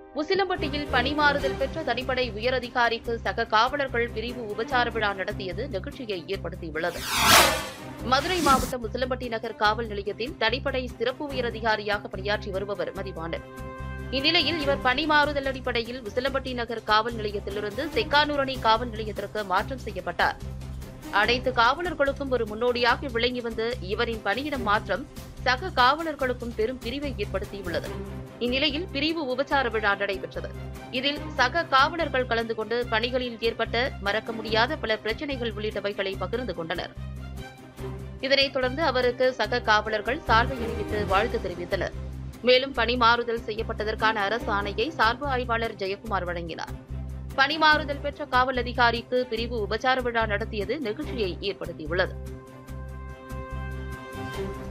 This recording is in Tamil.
உசிலம்பட்டியில் பணிமாறுதல் பெற்ற தனிப்படை உயரதிகாரிக்கு சக காவலர்கள் பிரிவு உபச்சார விழா நடத்தியது நிகழ்ச்சியை ஏற்படுத்தியுள்ளது மதுரை மாவட்டம் உசிலம்பட்டி நகர் காவல் நிலையத்தில் தனிப்படை சிறப்பு உயரதிகாரியாக பணியாற்றி வருபவர் மதிவாணன் இந்நிலையில் இவர் பணிமாறுதல் அடிப்படையில் உசிலம்பட்டி நகர் காவல் நிலையத்திலிருந்து செக்கானூரணி காவல் நிலையத்திற்கு மாற்றம் செய்யப்பட்டார் அனைத்து காவலர்களுக்கும் ஒரு முன்னோடியாக விளங்கி வந்த இவரின் பணியிடம் மாற்றம் சக காவலர்களுக்கும் பெரும் பிரிவை ஏற்படுத்தியுள்ளது இந்நிலையில் பிரிவு உபச்சார விழா நடைபெற்றது இதில் சக காவலர்கள் கலந்து கொண்டு பணிகளில் ஏற்பட்ட மறக்க முடியாத பல பிரச்சனைகள் உள்ளிட்டவைகளை பகிர்ந்து கொண்டனர் இதனைத் தொடர்ந்து அவருக்கு சக காவலர்கள் சால்வை அணிவித்து வாழ்த்து தெரிவித்தனர் மேலும் பணி மாறுதல் செய்யப்பட்டதற்கான அரசு ஆணையை சார்பு ஆய்வாளர் ஜெயக்குமார் வழங்கினார் பணி மாறுதல் பெற்ற காவல் அதிகாரிக்கு பிரிவு உபச்சார விழா நடத்தியது நெகிழ்ச்சியை ஏற்படுத்தியுள்ளது